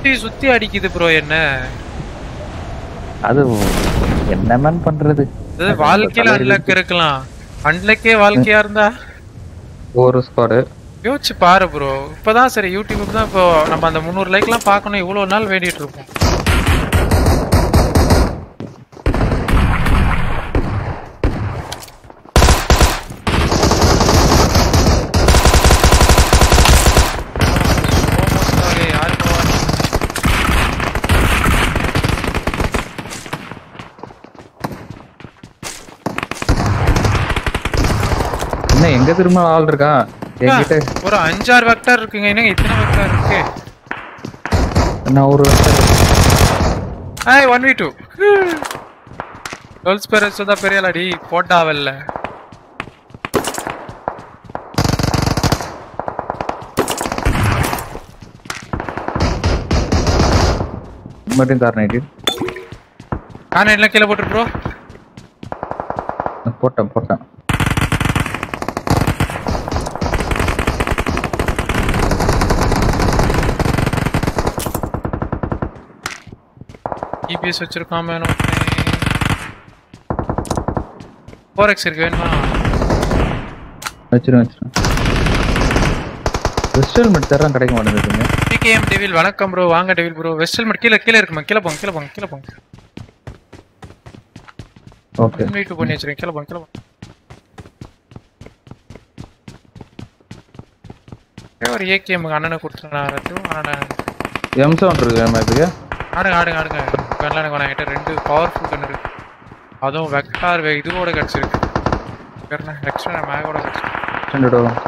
சுத்தி சுத்தி அடிக்குது ப்ரோ என்ன அது என்ன மேன் பண்றது அது வாழ்க்கையில அன்லக் இருக்கலாம் அன்லக்கே வாழ்க்கையா இருந்தா ஒரு ஸ்குவாடு யோசிச்சு பாரு ப்ரோ இப்பதான் சரி யூடியூப் தான் இப்போ நம்ம அந்த முந்நூறு லைக்லாம் பார்க்கணும் இவ்வளவு நாள் வேண்டிட்டு இருப்போம் யாரு போவா என்ன எங்க திரும்ப ஆள் இருக்கான் என்கிட்ட ஒரு அஞ்சாறு வெக்டர் இருக்குங்க என்னங்க இத்தனை வெக்டர் இருக்கு நான் ஒரு hi one V two twelfth பேரஸ் தான் பெரிய லாடி போட்டாவல்ல மட்டும் காரணம் நான் என்ன கீழே போட்டு ப்ரோ போட்டேன் போட்டேன் இபிஎஸ் வச்சிருக்காம வேணும் ஃபோர் எக்ஸ் இருக்கு வேணுமா வச்சிருவேன் வச்சிருவேன் வெஸ்ட் ஹெல்மெட் தரம் கிடைக்க மாட்டேங்குதுங்க பிகேஎம் டெவில் வணக்கம் ப்ரோ வாங்க டெவில் ப்ரோ வெஸ்ட் ஹெல்மெட் கீழே கீழே இருக்குமா கீழே போங்க கீழே போங்க கீழே போங்க ஓகே வீட்டு பண்ணி வச்சிருக்கேன் கீழே போங்க கீழே போங்க ஒரே ஒரு ஏகேஎம் அண்ணனை கொடுத்துருந்தேன் அண்ணன் எம் செவன் இருக்கு மேபி ஆடுங்க ஆடுங்க ஆடுங்க கன்ல எனக்கு வேணாம் என்கிட்ட ரெண்டு பவர்ஃபுல் கன் இருக்கு அதுவும் வெக்டார் வே இதுவோட கிடச்சிருக்கு எக்ஸ்ட்ரா மேகோட கிடச்சிருக்கு ஸ்டாண்டர்ட் வரும்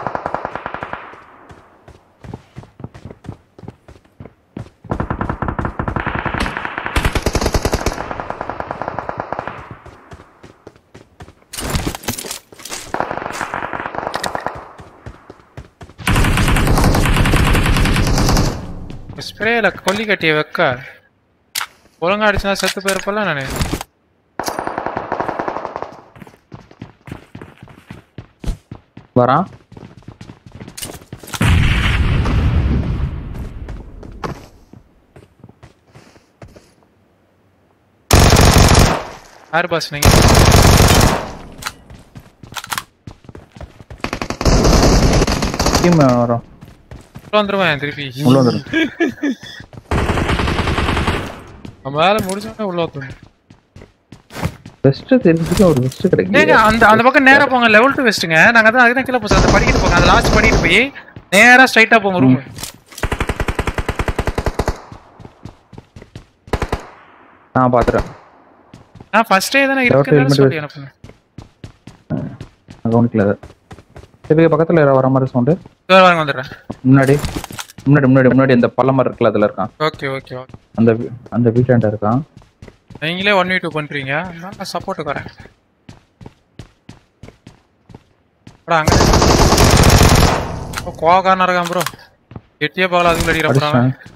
ஸ்ப்ரேல கொல்லி கட்டிய வைக்க ஒழுங்கா அடிச்சுனா செத்து போயிருப்பல நானு வரான் யார் பாஸ் நீங்க டீம் வரும் உள்ள வந்துருவேன் திருப்பி உள்ள வந்துடும் நம்ம வேலை முடிஞ்சோடனே உள்ள வந்துடும் பெஸ்ட் தெரிஞ்சுக்க ஒரு பெஸ்ட் ஏங்க கிடைக்கும் அந்த அந்த பக்கம் நேரா போங்க லெவல் டு வெஸ்ட்டுங்க நாங்க தான் அதுதான் கீழே போச்சு அந்த படிக்கிட்டு போங்க அந்த லாஸ்ட் படிக்கிட்டு போய் நேரா ஸ்ட்ரைட்டா போங்க ரூம் நான் பாத்துறேன் நான் ஃபர்ஸ்டே தானே Level to இருக்குன்னு helmet சொல்லி அனுப்புங்க நான் கவனிக்கல அதை சரி பக்கத்துல யாரோ வர மாதிரி சவுண்டு இதோ வாங்க வந்துடுறேன் முன்னாடி முன்னாடி முன்னாடி முன்னாடி அந்த பள்ள மாதிரி இருக்குல்ல அதுல இருக்கான் ஓகே ஓகே ஓகே அந்த வீ- அந்த வீட்டாண்ட இருக்கான் நீங்களே ஒன் வீ டூ பண்றீங்க நான் சப்போர்ட்டுக்கு வரேன் அடா அங்க ஓ கோவக்காரனா இருக்கான் ப்ரோ எட்டியே பால் அதுக்குள்ள அடிக்கிற போறாங்க அடிச்சிட்டேன்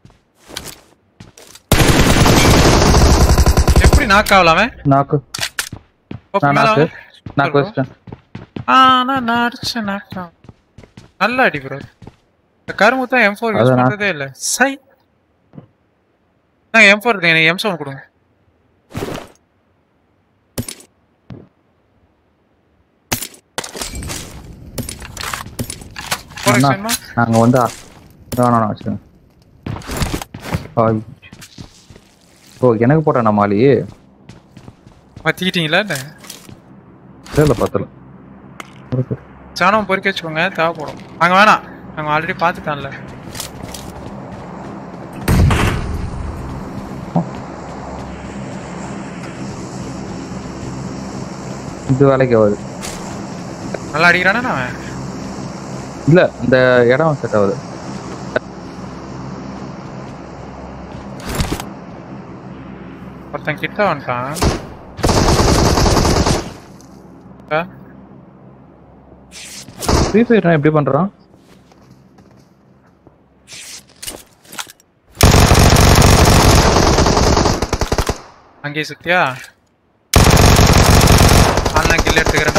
எப்படி நாக் ஆகலாமே நாக்கு நான் நாக்கு நாக்கு வச்சிட்டேன் ஆ நான் நான் அடிச்சேன் நாக் நல்ல அடி ப்ரோ இந்த கரும்பு தான் எம் ஃபோர் யூஸ் அதான் நான்- பண்றதே இல்ல சை நான் எம் ஃபோர் இருக்கு எனக்கு எம் செவன் கொடுங்க Four X அண்ணா வேணுமா? நாங்க வந்து வேணாம் நான் வச்சுக்கேன் ஓ எனக்கு போட்டேன் நம்ம ஆளி மாத்திக்கிட்டீங்களா என்ன இல்லை பத்தல இருக்கு. சாணம் பொறுக்கி வச்சுக்கோங்க தேவைப்படும் அங்க வேணாம் நாங்க ஆல்ரெடி பார்த்துட்டான்ல இது வேலைக்கு ஆகுது நல்லா அடிக்கிறானா அவன் இல்ல இந்த இடம் செட் ஆகுது ஒருத்தன் கிட்ட வந்துட்டான் ஆ? ஃப்ரீ ஃபயர் எப்படி பண்றான் அங்கேயே சுத்தியா அண்ணன் கில் எடுத்துக்கிறேன்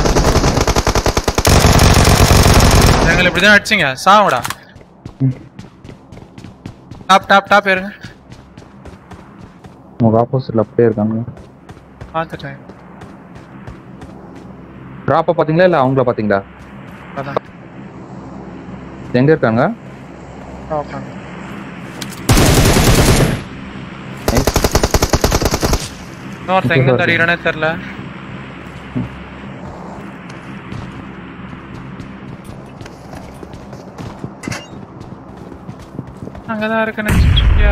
எங்களை இப்படிதான் அடிச்சிங்க சாவுடா டாப் டாப் டாப் ஏறுங்க உங்க ஆப்போசிட்ல அப்படியே இருக்காங்க பார்த்துட்டேன் டிராப்பை பாத்தீங்களா இல்ல அவங்கள பாத்தீங்களா அதான் எங்க இருக்காங்க உட்காந்து Nice. இன்னொருத்தன் எங்க தடிக்கிறானே தெரியல அங்கதான் இருக்கு நினைச்சியா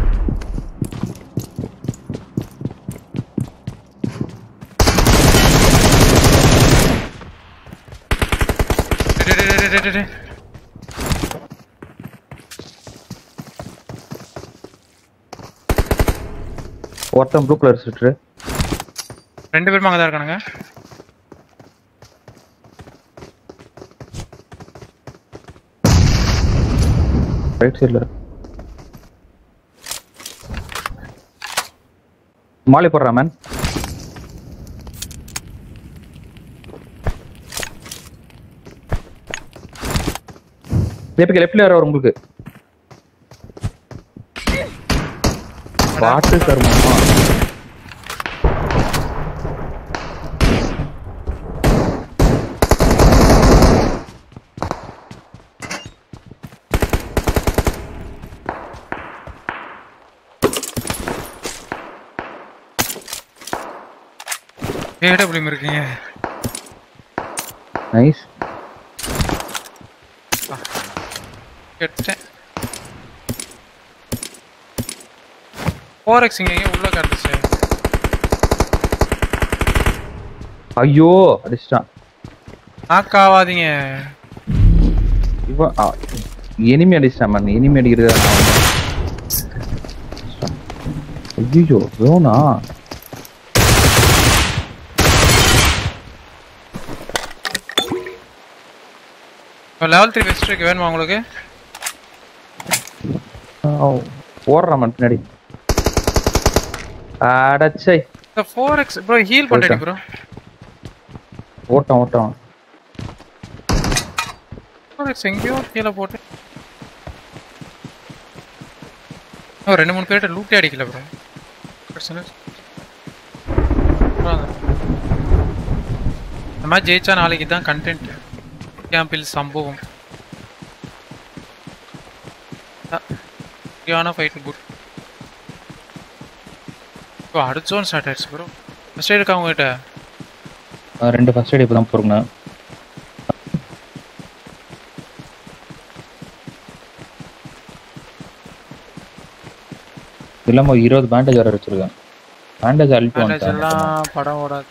ஒருத்தன் ப்ளூ கலர் சுற்று ரெண்டு பேரும் அங்கதான் இருக்கானுங்க ரைட் சைடுல மாலி போடுறா மேன் ஜேபிக்கு லெஃப்ட்ல வர உங்களுக்கு பாட்டு தருமாமா ஏடபிள்யூ இருக்கீங்க நைஸ் கெட்டேன் ஃபோர் எக்ஸ் இங்க எங்கேயும் உள்ள காட்டுச்சு ஐயோ அடிச்சிட்டான் நாக் ஆகாதீங்க இவன் எனிமி அடிச்சிட்டான் மேன் எனிமி அடிக்கிறது ஐயோ வேணா லெவல் த்ரீ பெஸ்ட் இருக்கு வேணுமா உங்களுக்கு ஓடுறான் மேன் பின்னாடி அடச்சை இந்த ஃபோர் எக்ஸ் ப்ரோ ஹீல் பண்ணிட்டு ப்ரோ ஓட்டம் ஓட்டம் ஃபோர் எக்ஸ் எங்கேயோ கீழே போட்டு ஓ ரெண்டு மூணு பேர்கிட்ட லூட்டே அடிக்கல ப்ரோ பிரச்சனை இந்த மாதிரி ஜெயிச்சா நாளைக்கு தான் கண்டென்ட் கேம்பில் சம்பவம் முக்கியமான ஃபைட் குட் இப்போ அடுத்த ஸ்டார்ட் ஆயிடுச்சு ப்ரோ ஃபஸ்ட் இருக்கா உங்ககிட்ட ஆ, ரெண்டு ஃபர்ஸ்ட் எய்ட் இப்போ தான் போடுங்க இல்லாம ஒரு இருபது பேண்டேஜ் வர வச்சிருக்கேன் பேண்டேஜ் அழிட்டு Bandage வந்துட்டேன் எல்லாம் படம் ஓடாது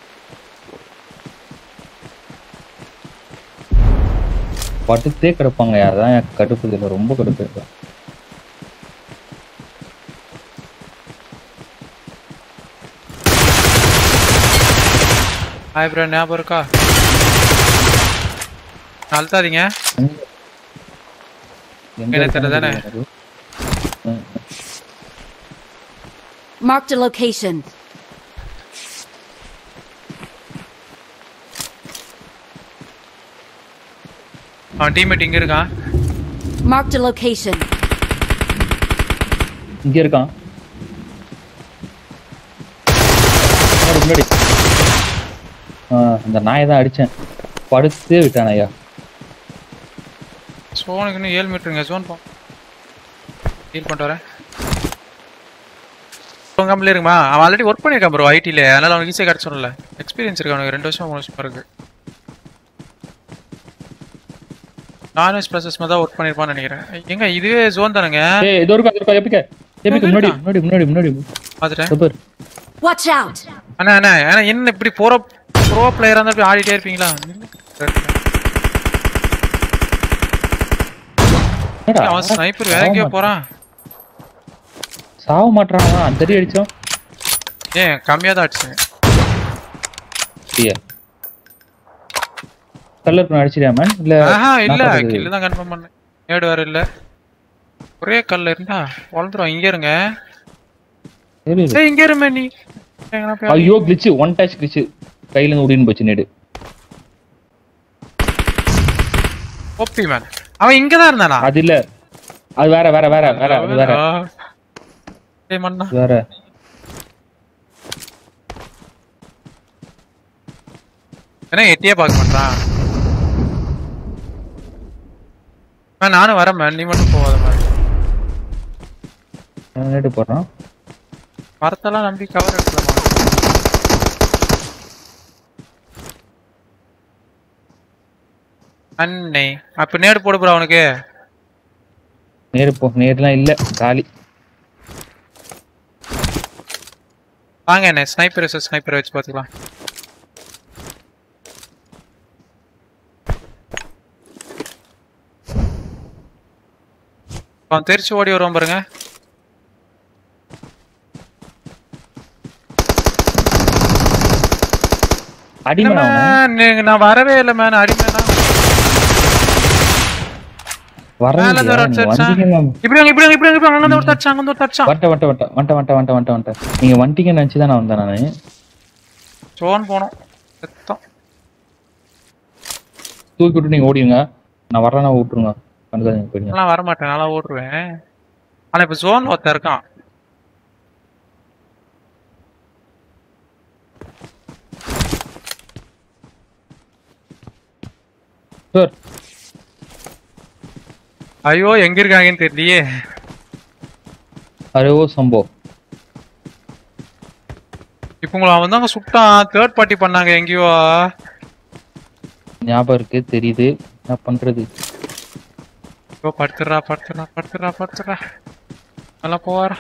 படுத்தே கிடப்பாங்க அதான் எனக்கு கடுப்பு இதில் ரொம்ப கடுப்பு இருக்கு ஹாய் ப்ரோ ஞாபகம் இருக்கா அழுத்தாதீங்க எங்க எனக்கு இருக்கான்னு தானே? தெரியல எனக்கு. ம். Marked a location. அவன் டீம்மேட் இங்க இருக்கான் Marked a location. இங்க இருக்கான் முன்னாடி, முன்னாடி ஆ, அந்த நாயை தான் அடிச்சேன் படுத்தே விட்டான் ஐயா சோனுக்கு இன்னும் ஏழு மீட்டருங்க சோன் போ ஹீல் பண்ணிட்டு வரேன் உங்க கம்பெனி இருக்குமா அவன் ஆல்ரெடி ஒர்க் பண்ணியிருக்கான் ப்ரோ ஐடியில் அதனால அவனுக்கு ஈஸியாக கிடச்சிடும்ல எக்ஸ்பீரியன்ஸ் இருக்கு அவனுக்கு ரெண்டு வருஷம் மூணு வருஷம் இருக்கு நான்வெஜ் ப்ராசஸ் மாதிரி தான் ஒர்க் பண்ணியிருப்பான்னு நினைக்கிறேன் எங்க இதுவே ஜோன் தானுங்க ஏய் இதோ இருக்கா இதோ இருக்கா எப்பிக்க எப்பிக்க முன்னாடி முன்னாடி முன்னாடி முன்னாடி பார்த்துட்டேன் இதோ பாரு Watch out! அண்ணா அண்ணா ஏன்னா என்ன இப்படி ப்ரோ ப்ரோ பிளேயராக இருந்தால் இப்படி ஆடிட்டே இருப்பீங்களா என்னடா? அவன் ஸ்னைப்பர் வேற எங்கேயோ போறான் சாவ மாட்டான் அவன் அந்தடி அடிச்சோம் ஏன் கம்மியாக தான் அடிச்சுங்க ஐயா கல்லர் பண்ண அடிச்சிடியா மேன் இல்ல ஆஹா இல்ல நான் பார்த்தது- கில்லு தான் கன்ஃபார்ம் பண்ணேன் ஏடு வேற இல்ல ஒரே கல்ல இருந்தா வளர்ந்துரும் இங்க இருங்க சரி, சரி. ஏய் இங்க இருமே நீ எங்கனா போய் ஐயோ கிளிச்சு ஒன் டச் கிளிச்சு கையில இருந்து ஓடின்னு போச்சு நேடு ஓபி மேன் அவன் இங்க தான் இருந்தானா அது இல்ல அது வேற வேற வேற வேற அது வேற ஆ. ஏய் மண்ணா அது வேற என்ன எட்டியே பார்க்க மாட்டான் ஆ, நானும் வரேன் மேன் நீ மட்டும் போகாத மாதிரி நேட்டு போடுறான் மரத்தெல்லாம் நம்பி கவர் எடுக்கலாமா அண்ணே அப்ப நேடு போடு ப்ரோ அவனுக்கு நேரு போ நேர்லாம் இல்ல காலி வாங்க என்ன ஸ்னைப்பர் ஸ்னைப்பர் வச்சு பார்த்துக்கலாம் அவன் தெரிச்சு ஓடி வருவான் பாருங்க அடிமேன் அவனை Man, நீங்க- நான் வரவே இல்லை மேன் அடிமேனா வரவே மேல இருந்து இல்லையா? ஒரு நீங்க அடிச்சான். வந்தீங்கன்னா இப்படி வாங்க இப்படி வாங்க இப்படி வாங்க இப்படி வாங்க அங்க இருந்து ஒரு தச்சான் அங்க இருந்து ஒரு தச்சான் வட்ட வட்ட வட்ட வட்ட வட்ட வட்ட வட்ட வட்ட நீங்க வந்துட்டீங்கன்னு நினைச்சு தான் நான் வந்தேன் நானு சோன் போனோம் செத்தோம் தூக்கி விட்டு நீங்க ஓடிடுங்க நான் வரேன்னா விட்டுருங்க கண்டுக்காதீங்க போயிடுங்க நான் வர மாட்டேன் நல்லா ஓடுவேன் ஆனா இப்ப ஜோன் ஒருத்தன் இருக்கான் சார் ஐயோ எங்க இருக்காங்கன்னு தெரியலையே அரே ஓ சம்போ இப்ப உங்களை அவன் தாங்க சுட்டான் தேர்ட் பார்ட்டி பண்ணாங்க எங்கேயோ ஞாபகம் இருக்கு தெரியுது என்ன பண்றது ஐயோ படுத்துறா படுத்துறா படுத்துறா படுத்துறா நல்லா போவாரா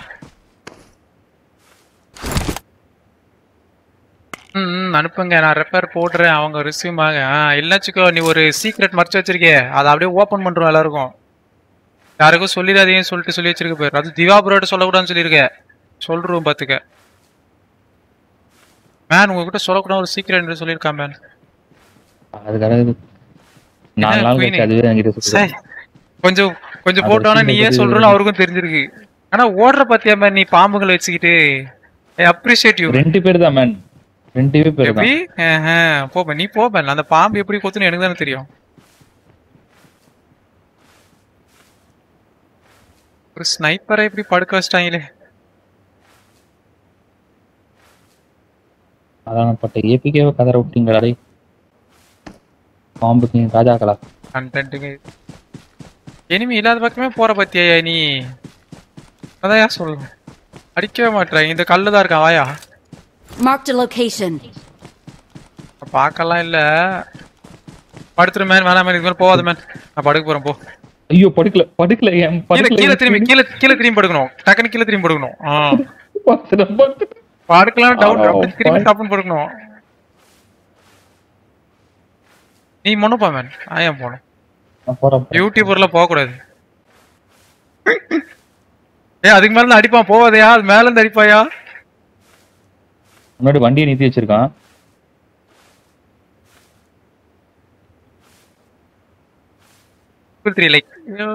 ம் ம், அனுப்புங்க நான் ரெப்பேர் போடுறேன் அவங்க ரிசீவ் ஆக ஆ இல்லச்சுக்கோ நீ ஒரு சீக்ரெட் மறைச்சு வச்சிருக்கே அதை அப்படியே ஓபன் பண்றோம் எல்லாருக்கும் யாருக்கும் சொல்லிடாதீங்கன்னு சொல்லிட்டு சொல்லி வச்சிருக்க போயிரு அது திவா ப்ரோட்ட சொல்லக்கூடாதுன்னு சொல்லியிருக்க சொல்றோம் பாத்துக்க மேன் உங்ககிட்ட சொல்லக்கூடாது ஒரு சீக்ரெட் சொல்லியிருக்கான் மேன் அதுக்காக நாலு நாள் கழிச்சு அதுவே என்கிட்ட சொல்லுது சரி. கொஞ்சம் கொஞ்சம் அது போட்டோன்னா வச்சு நீயே இது- சொல்றன்னு அவருக்கும் தெரிஞ்சிருக்கு ஆனா ஓடுற பாத்தியா மேன் நீ பாம்புகளை வச்சுக்கிட்டு ஐ அப்ரிஷியேட் யூ ரெண்டு பேர் தான் மேன் ரெண்டு பேர் தான் எப்படி ஆஹா, போ மேன், நீ போ மேன் அந்த பாம்பு எப்படி கொத்துன்னு எனக்கு தானே தெரியும் ஒரு ஸ்னைப்பரை இப்படி படுக்க வச்சிட்டாங்களே அதான் பட்ட ஏபிக்கே கதற விட்டீங்களா டேய் பாம்புக்கு நீங்க ராஜாக்களா கண்டென்ட்டுங்க எனிமி இல்லாத பக்கமே போற பத்தியா நீ அதான் சொல்லு அடிக்கவே மாட்டேன் இந்த கல்லு தான் இருக்கா வாயா Marked a location. பார்க்கலாம் இல்ல படுத்துரு மேன் வேணாம் மேன் இதுக்கு மேல போகாத மேன் நான் படுக்க போறேன் போ ஐயோ படுக்கல படுக்கல என் கீழே படுக்கல கீழே திரும்பி கீழே கீழே திரும்பி படுக்கணும் டக்குனு கீழே திரும்பி படுக்கணும் ஆ படுத்துட்டேன், படுத்துட்டேன். படுக்கலாம் டவுட் ஆ, அப்படி திரும்பி fine. டப்புன்னு படுக்கணும் நீ முன்னப்பா மேன் நான் ஏன் போகணும் நான் போறேன் போறேன். யூடியூபர்ல போக கூடாது ஏ அதுக்கு மேல இருந்து அடிப்பான் போவாதையா அது மேல இருந்து அடிப்பாயா முன்னாடி வண்டியை நிறுத்தி வச்சிருக்கான் த்ரீ லைக்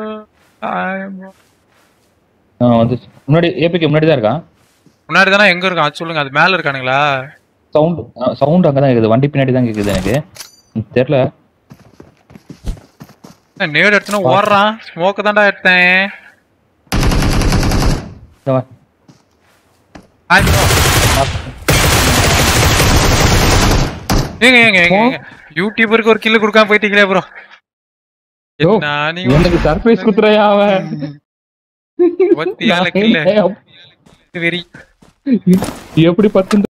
ஆ, வந்து முன்னாடி ஏபிக்கு முன்னாடி தான் இருக்கான் முன்னாடி தானே எங்க இருக்கான் அது சொல்லுங்க அது மேல இருக்கானுங்களா சவுண்ட் சவுண்ட் அங்கதான் கேக்குது வண்டி பின்னாடி தான் கேக்குது எனக்கு ம், தெரியல நேடு எடுத்துன்னு ஓடுறான் ஸ்மோக்கு தான்டா எடுத்தேன் இந்த வா. ஆய் bro. ஏங்க ஏங்க ஏங்க ஏங்க யூடியூபருக்கு ஒரு கில்லு கொடுக்காம போயிட்டீங்களே ப்ரோ யோ, என்ன நீங்க எனக்கு சர்ப்ரைஸ் குத்துறையா அவன் இருபத்தி ஏழு கில்லு நான் வெறி எப்படி பத்து